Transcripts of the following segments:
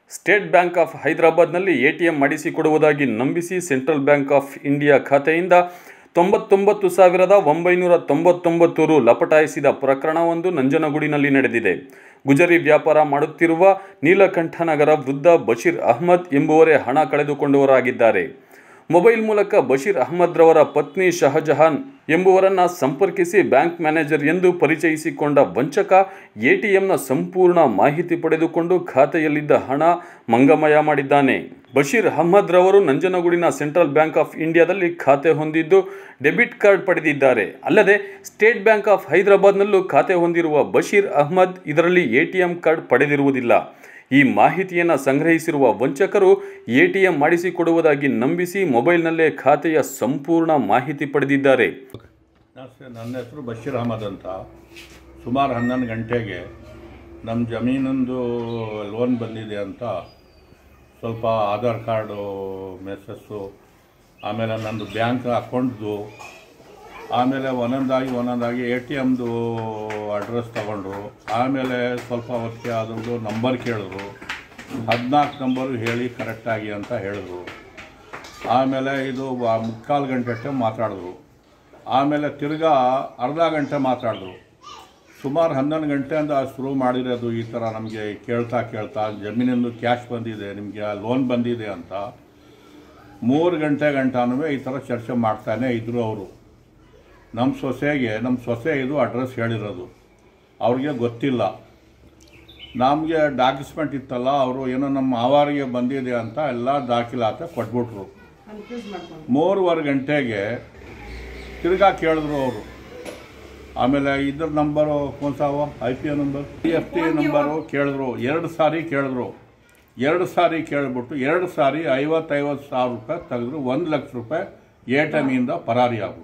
state bank of ಹೈದರಾಬಾದ್ನಲ್ಲಿ ATM ಮಾಡಿಸಿಕೊಡುವುದಾಗಿ ನಂಬಿಸಿ ಸೆಂಟ್ರಲ್ ಬ್ಯಾಂಕ್ ಆಫ್ ಇಂಡಿಯಾ ಖಾತೆಯಿಂದ ತೊಂಬತ್ತೊಂಬತ್ತು ಸಾವಿರದ ಒಂಬೈನೂರ ತೊಂಬತ್ತೊಂಬತ್ತು ರು ಲಪಟಾಯಿಸಿದ ಪ್ರಕರಣವೊಂದು ನಂಜನಗೂಡಿನಲ್ಲಿ ನಡೆದಿದೆ ಗುಜರಿ ವ್ಯಾಪಾರ ಮಾಡುತ್ತಿರುವ ನೀಲಕಂಠನಗರ ವೃದ್ಧ ಬಶೀರ್ ಅಹ್ಮದ್ ಎಂಬುವರೇ ಹಣ ಕಳೆದುಕೊಂಡವರಾಗಿದ್ದಾರೆ ಮೊಬೈಲ್ ಮೂಲಕ ಬಶೀರ್ ಅಹ್ಮದ್ ರವರ ಪತ್ನಿ ಶಹಜಹಾನ್ ಎಂಬುವರನ್ನ ಸಂಪರ್ಕಿಸಿ ಬ್ಯಾಂಕ್ ಮ್ಯಾನೇಜರ್ ಎಂದು ಪರಿಚಯಿಸಿಕೊಂಡ ವಂಚಕ ಎಟಿಎಂನ ಸಂಪೂರ್ಣ ಮಾಹಿತಿ ಪಡೆದುಕೊಂಡು ಖಾತೆಯಲ್ಲಿದ್ದ ಹಣ ಮಂಗಮಯ ಮಾಡಿದ್ದಾನೆ ಬಶೀರ್ ಅಹ್ಮದ್ ರವರು ನಂಜನಗೂಡಿನ ಸೆಂಟ್ರಲ್ ಬ್ಯಾಂಕ್ ಆಫ್ ಇಂಡಿಯಾದಲ್ಲಿ ಖಾತೆ ಹೊಂದಿದ್ದು ಡೆಬಿಟ್ ಕಾರ್ಡ್ ಪಡೆದಿದ್ದಾರೆ ಅಲ್ಲದೆ ಸ್ಟೇಟ್ ಬ್ಯಾಂಕ್ ಆಫ್ ಹೈದರಾಬಾದ್ನಲ್ಲೂ ಖಾತೆ ಹೊಂದಿರುವ ಬಶೀರ್ ಅಹ್ಮದ್ ಇದರಲ್ಲಿ ಎಟಿಎಂ ಕಾರ್ಡ್ ಪಡೆದಿರುವುದಿಲ್ಲ ಈ ಮಾಹಿತಿಯನ್ನು ಸಂಗ್ರಹಿಸಿರುವ ವಂಚಕರು ಎಟಿಎಂ ಮಾಡಿಸಿಕೊಡುವುದಾಗಿ ನಂಬಿಸಿ ಮೊಬೈಲ್ನಲ್ಲೇ ಖಾತೆಯ ಸಂಪೂರ್ಣ ಮಾಹಿತಿ ಪಡೆದಿದ್ದಾರೆ ನಮಸ್ತೆ ನನ್ನ ಹೆಸರು ಬಶೀರ್ ಅಹಮದ್ ಅಂತ ಸುಮಾರು ಹನ್ನೊಂದು ಗಂಟೆಗೆ ನಮ್ಮ ಜಮೀನೊಂದು ಲೋನ್ ಬಂದಿದೆ ಅಂತ ಸ್ವಲ್ಪ ಆಧಾರ್ ಕಾರ್ಡು ಮೆಸಸ್ಸು ಆಮೇಲೆ ನಂದು ಬ್ಯಾಂಕ್ ಅಕೌಂಟ್ದು ಆಮೇಲೆ ಒಂದೊಂದಾಗಿ ಒಂದೊಂದಾಗಿ ಎ ಟಿ ಎಮ್ದು ಅಡ್ರೆಸ್ ತಗೊಂಡ್ರು ಆಮೇಲೆ ಸ್ವಲ್ಪ ಹೊತ್ತಿಗೆ ಅದರದ್ದು ನಂಬರ್ ಕೇಳಿದ್ರು ಹದಿನಾಲ್ಕು ನಂಬರು ಹೇಳಿ ಕರೆಕ್ಟಾಗಿ ಅಂತ ಹೇಳಿದ್ರು ಆಮೇಲೆ ಇದು ವ- ಮುಕ್ಕಾಲು ಗಂಟೆ ಟೈಮ್ ಮಾತಾಡಿದ್ರು ಆಮೇಲೆ ತಿರ್ಗಾ ಅರ್ಧ ಗಂಟೆ ಮಾತಾಡಿದ್ರು ಸುಮಾರು ಹನ್ನೊಂದು ಗಂಟೆಯಿಂದ ಶುರು ಮಾಡಿರೋದು ಈ ಥರ ನಮಗೆ ಕೇಳ್ತಾ ಕೇಳ್ತಾ ಜಮೀನಿಂದು ಕ್ಯಾಶ್ ಬಂದಿದೆ ನಿಮಗೆ ಲೋನ್ ಬಂದಿದೆ ಅಂತ ಮೂರು ಗಂಟೆ ಗಂಟಾನು ಈ ಥರ ಚರ್ಚೆ ಮಾಡ್ತಾನೆ ಇದ್ದರು ಅವರು ನಮ್ಮ ಸೊಸೆಗೆ ನಮ್ಮ ಸೊಸೆ ಇದು ಅಡ್ರೆಸ್ ಹೇಳಿರೋದು ಅವ್ರಿಗೆ ಗೊತ್ತಿಲ್ಲ ನಮಗೆ ಡಾಕ್ಯುಮೆಂಟ್ ಇತ್ತಲ್ಲ ಅವರು ಏನೋ ನಮ್ಮ ಆವಾರಿಗೆ ಬಂದಿದೆ ಅಂತ ಎಲ್ಲ ದಾಖಲಾತಿ ಕೊಟ್ಬಿಟ್ರು ಮೂರುವರೆ ಗಂಟೆಗೆ ತಿರ್ಗಾ ಕೇಳಿದ್ರು ಅವರು ಆಮೇಲೆ ಇದ್ರ ನಂಬರು ಕೋನ್ಸಾವ I P A number P F T number ಕೇಳಿದ್ರು ಎರಡು ಸಾರಿ ಕೇಳಿದ್ರು ಎರಡು ಸಾರಿ ಕೇಳಿಬಿಟ್ಟು ಎರಡು ಸಾರಿ ಐವತ್ತೈವತ್ತು ಸಾವಿರ ರೂಪಾಯಿ ತೆಗೆದ್ರು ಒಂದು ಲಕ್ಷ ರೂಪಾಯಿ ಎ ಟಿ ಎಮ್ಮಿಂದ ಪರಾರಿ ಆಗ್ಬಿಟ್ಟು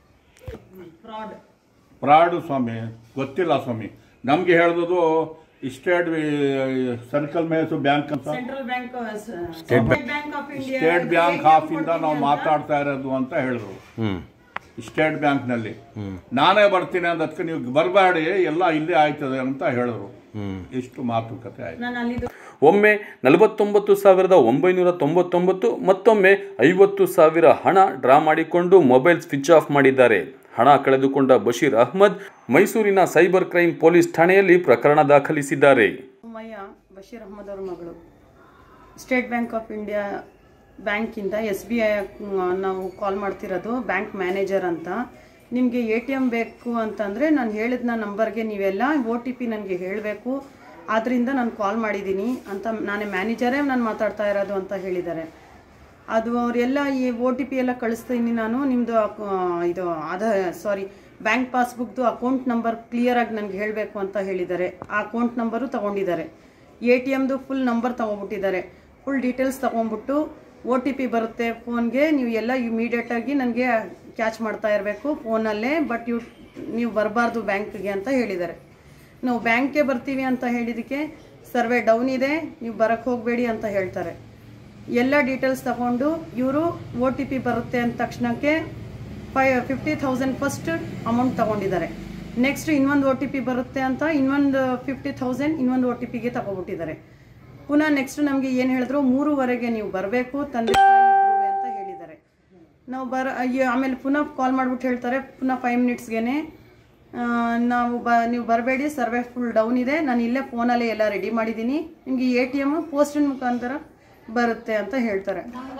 ಫ್ರಾಡು ಸ್ವಾಮಿ ಗೊತ್ತಿಲ್ಲ ಸ್ವಾಮಿ ನಮಗೆ ಹೇಳಿದ್ರು ಸ್ಟೇಟ್ ಸರ್ಕಲ್ ಮೇಸು ಬ್ಯಾಂಕ್ ಅಂತ central bank state bank of India state bank of ಇಂದ ನಾವು ಮಾತಾಡ್ತಾ ಇರೋದು ಅಂತ ಹೇಳಿದ್ರು ಸ್ಟೇಟ್ ಬ್ಯಾಂಕ್ನಲ್ಲಿ ನಾನೇ ಬರ್ತೀನಿ ಅಂದಕ್ಕೆ ನೀವು ಬರಬೇಡಿ ಎಲ್ಲ ಇಲ್ಲೇ ಆಯ್ತದೆ ಅಂತ ಹೇಳಿದ್ರು ಇಷ್ಟು ಮಾತುಕತೆ ಆಯ್ತು ನಾನು ಅಲ್ಲಿದ್ದು ಒಮ್ಮೆ ನಲವತ್ತೊಂಬತ್ತು ಸಾವಿರದ ಒಂಬೈನೂರ ತೊಂಬತ್ತೊಂಬತ್ತು ಮತ್ತೊಮ್ಮೆ ಐವತ್ತು ಸಾವಿರ ಹಣ ಡ್ರಾ ಮಾಡಿಕೊಂಡು ಮೊಬೈಲ್ ಸ್ವಿಚ್ ಆಫ್ ಮಾಡಿದ್ದಾರೆ ಹಣ ಕಳೆದುಕೊಂಡ ಬಶೀರ್ ಅಹ್ಮದ್ ಮೈಸೂರಿನ ಸೈಬರ್ ಕ್ರೈಮ್ ಪೊಲೀಸ್ ಠಾಣೆಯಲ್ಲಿ ಪ್ರಕರಣ ದಾಖಲಿಸಿದ್ದಾರೆ ಉಮ್ಮಯ್ಯ ಬಶೀರ್ ಅಹಮದ್ ಅವ್ರ ಮಗಳು ಸ್ಟೇಟ್ ಬ್ಯಾಂಕ್ ಆಫ್ ಇಂಡಿಯಾ ಬ್ಯಾಂಕಿಂದ ಎಸ್ ಬಿ ಐ ನಾವು ಕಾಲ್ ಮಾಡ್ತಿರೋದು ಬ್ಯಾಂಕ್ ಮ್ಯಾನೇಜರ್ ಅಂತ ನಿಮಗೆ ಎ ಟಿ ಎಮ್ ಬೇಕು ಅಂತಂದರೆ ನಾನು ಹೇಳಿದ ನಂಬರ್ಗೆ ನೀವೆಲ್ಲ ಓ ಟಿ ಪಿ ನನಗೆ ಹೇಳಬೇಕು ಆದ್ದರಿಂದ ನಾನು ಕಾಲ್ ಮಾಡಿದ್ದೀನಿ ಅಂತ ನಾನೇ ಮ್ಯಾನೇಜರೇ ನಾನು ಮಾತಾಡ್ತಾ ಇರೋದು ಅಂತ ಹೇಳಿದ್ದಾರೆ ಅದು ಅವರೆಲ್ಲ ಈ ಓ ಟಿ ಪಿ ಎಲ್ಲ ಕಳಿಸ್ತೀನಿ ನಾನು ನಿಮ್ಮದು ಇದು ಅದ ಸಾರಿ ಬ್ಯಾಂಕ್ ಪಾಸ್ಬುಕ್ದು ಅಕೌಂಟ್ ನಂಬರ್ ಕ್ಲಿಯರಾಗಿ ನನಗೆ ಹೇಳಬೇಕು ಅಂತ ಹೇಳಿದ್ದಾರೆ ಆ ಅಕೌಂಟ್ ನಂಬರು ತೊಗೊಂಡಿದ್ದಾರೆ ಎ ಟಿ ಎಮ್ದು ಫುಲ್ ನಂಬರ್ ತೊಗೊಂಡ್ಬಿಟ್ಟಿದ್ದಾರೆ ಫುಲ್ ಡೀಟೇಲ್ಸ್ ತೊಗೊಂಡ್ಬಿಟ್ಟು ಒ ಟಿ ಪಿ ಬರುತ್ತೆ ಫೋನ್ಗೆ ನೀವು ಎಲ್ಲ ಇಮಿಡಿಯೇಟಾಗಿ ನನಗೆ ಕ್ಯಾಚ್ ಮಾಡ್ತಾ ಇರಬೇಕು ಫೋನಲ್ಲೇ ಬಟ್ ಯು ನೀವು ಬರಬಾರ್ದು ಬ್ಯಾಂಕ್ಗೆ ಅಂತ ಹೇಳಿದ್ದಾರೆ ನಾವು ಬ್ಯಾಂಕ್ಗೆ ಬರ್ತೀವಿ ಅಂತ ಹೇಳಿದ್ದಕ್ಕೆ ಸರ್ವೆ ಡೌನ್ ಇದೆ ನೀವು ಬರಕ್ಕೆ ಹೋಗಬೇಡಿ ಅಂತ ಹೇಳ್ತಾರೆ ಎಲ್ಲ ಡೀಟೇಲ್ಸ್ ತಗೊಂಡು ಇವರು ಒ ಟಿ ಪಿ ಬರುತ್ತೆ ಅಂದ ತಕ್ಷಣಕ್ಕೆ five fifty thousand first amount ತಗೊಂಡಿದ್ದಾರೆ ನೆಕ್ಸ್ಟ್ ಇನ್ನೊಂದು ಒ ಟಿ ಪಿ ಬರುತ್ತೆ ಅಂತ ಇನ್ನೊಂದು ಫಿಫ್ಟಿ ಥೌಸಂಡ್ ಇನ್ನೊಂದು ಒ ಟಿ ಪಿಗೆ ತಗೊಬಿಟ್ಟಿದ್ದಾರೆ ಪುನಃ ನೆಕ್ಸ್ಟ್ ನಮಗೆ ಏನು ಹೇಳಿದ್ರು ಮೂರುವರೆಗೆ ನೀವು ಬರಬೇಕು ತಂದೆ ತಾಯಿ ಇಬ್ರುವೆ ಅಂತ ಹೇಳಿದ್ದಾರೆ ನಾವು ಬರ ಅಯ್ಯೋ, ಆಮೇಲೆ ಪುನಃ ಕಾಲ್ ಮಾಡ್ಬಿಟ್ಟು ಹೇಳ್ತಾರೆ ಪುನಃ ಫೈವ್ ಮಿನಿಟ್ಸ್ಗೆ ನಾವು ಬ ನೀವು ಬರಬೇಡಿ ಸರ್ವೆ ಫುಲ್ ಡೌನ್ ಇದೆ ನಾನು ಇಲ್ಲೇ ಫೋನಲ್ಲೇ ಎಲ್ಲ ರೆಡಿ ಮಾಡಿದ್ದೀನಿ ನಿಮಗೆ ಎ ಟಿ ಎಮ್ ಪೋಸ್ಟಿನ ಮುಖಾಂತರ ಬರುತ್ತೆ ಅಂತ ಹೇಳ್ತಾರೆ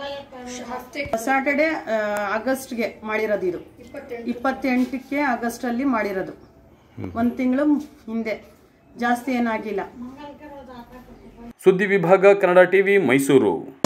ಸ್ಯಾಟರ್ಡೆ ಆಗಸ್ಟ್ಗೆ ಮಾಡಿರೋದು ಇದು ಇಪ್ಪತ್ತೆಂಟಕ್ಕೆ ಆಗಸ್ಟಲ್ಲಿ ಮಾಡಿರೋದು ಒಂದು ತಿಂಗಳು ಹಿಂದೆ ಜಾಸ್ತಿ ಏನಾಗಿಲ್ಲ ಸುದ್ದಿ ವಿಭಾಗ ಕನ್ನಡ ಟಿವಿ ಮೈಸೂರು